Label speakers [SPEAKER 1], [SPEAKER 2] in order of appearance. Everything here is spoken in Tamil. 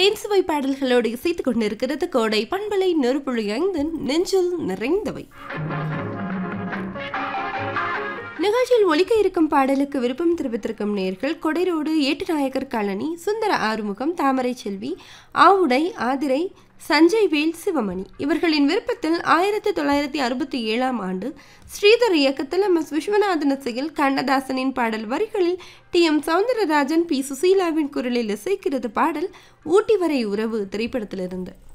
[SPEAKER 1] தேன்சுவை பாடல்களோடு இசைத்துக் கொண்டிருக்கிறது கோடை பண்பலை நெருப்புழி ஐந்து நெஞ்சில் நிறைந்தவை நிகழ்ச்சியில் ஒலிக்க இருக்கும் பாடலுக்கு விருப்பம் தெரிவித்திருக்கும் நேர்கள் கொடைரோடு ஏட்டுநாயக்கர் காலனி சுந்தர ஆறுமுகம் தாமரை செல்வி ஆவுடை ஆதிரை சஞ்சய் வேல் சிவமணி இவர்களின் விருப்பத்தில் ஆயிரத்தி தொள்ளாயிரத்தி அறுபத்தி ஏழாம் ஆண்டு ஸ்ரீதர் இயக்கத்தில் எம் எஸ் விஸ்வநாதன் இசையில் கண்ணதாசனின் பாடல் வரிகளில் டி எம் சவுந்தரராஜன் பி சுசீலாவின் குரலில் இசைக்கிறது பாடல் ஊட்டி வரை உறவு திரைப்படத்திலிருந்து